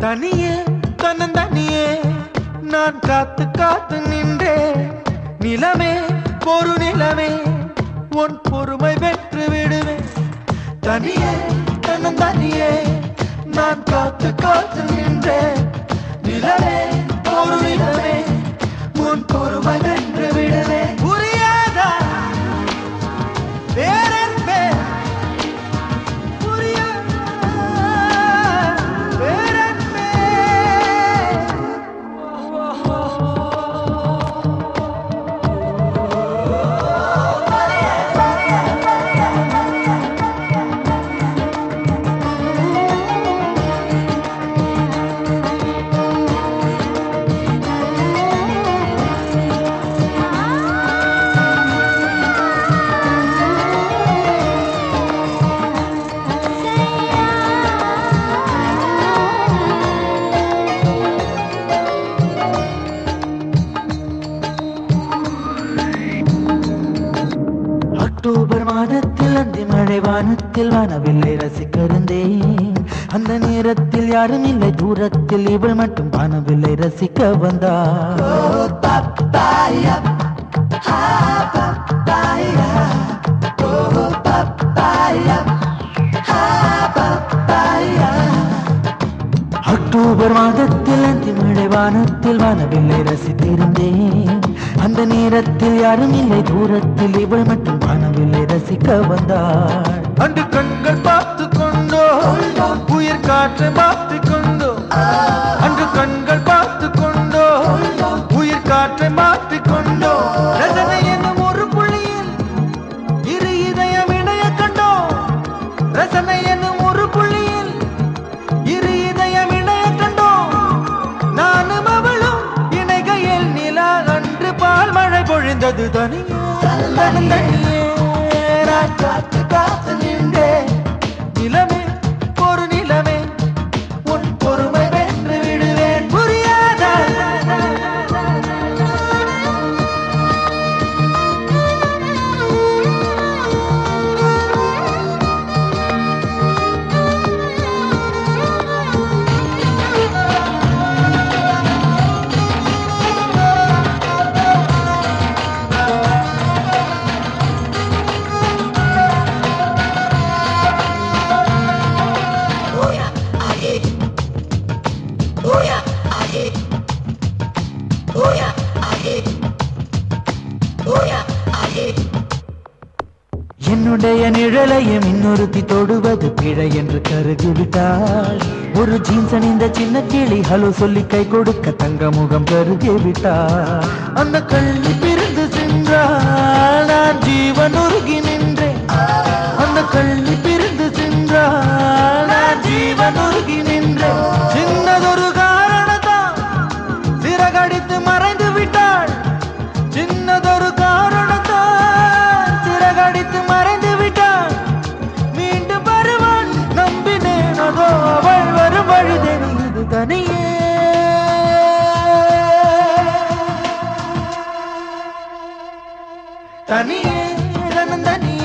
தனியே தன்னந்தனியே நான் காத்து காத்து நின்றேன் நிலமே ஒரு நிலமே உன் பொறுமை வென்று விடுவேன் தனியே தன்னந்தனியே நான் காத்து காத்து நின்றேன் நிலமே ஒரு நிலமே உன் பொறுமை வென்று விடுவேன் புரியாதா வேறென்பே புரியாதா வேறென்பே அக்டோபர் மாதத்தில் அந்தி மழை வானத்தில் வானவில்லை ரசிக்கிறந்தேன் அந்த நேரத்தில் யாரும் இல்லை தூரத்தில் இவள் மட்டும் வானவில்லை ரசிக்க வந்தார் அக்டோபர் மாதத்தில் அந்தி மழை வானத்தில் வானவில்லை ரசித்திருந்தேன் அந்த நேரத்தில் யாரும் இல்லை தூரத்தில் இவள் மட்டும் வானவில்லை ரசிக்க வந்தாள் அன்று கண்கள் பார்த்து கொண்டோ உயிர் காற்றை மாற்றி கொண்டோ அன்று கண்கள் பார்த்து கொண்டோ உயிர் காற்றை மாற்றி கொண்டோ ரசனை என்னும் ஒரு புள்ளியில் இரு இதயம் இணைய கண்டோ ரசனை என்னும் ஒரு புள்ளியில் இரு இதயம் இணைய கண்டோம் நானும் அவளும் இணைகையில் நிலா அன்று பால் மழை பொழிந்தது தனியே தனியே நான் காத்து காத்து நின்றேன் நிலமே ஒரு நிலமே உன் பொறுமை வென்று விடுவேன் புரியாதா என்னுடைய நிழலையும் இன்னொருத்தி தொடுவது பிழை என்று கருகிவிட்டாள் ஒரு ஜீன்ஸ் அணிந்த சின்ன கிளி ஹலோ சொல்லி கை கொடுக்க தங்க முகம் கருகிவிட்டாள் அந்த கள்ளி பிரிந்து சென்றாள் நான் ஜீவன் உருகி நின்றேன் அந்த கள்ளி பிரிந்து சென்றாள் நான் ஜீவன் உருகி நின்றேன் சின்னதொரு காரணத்தான் சிறகடித்து மறைந்து விட்டாள் சின்னதொரு காரணத்தான் சிறகடித்து மறைந்து விட்டாள் மீண்டும் வருவாள் நம்பினேன் அதோ அவள் வரும் வழி தெரிந்தது தனியே தனியே தனியே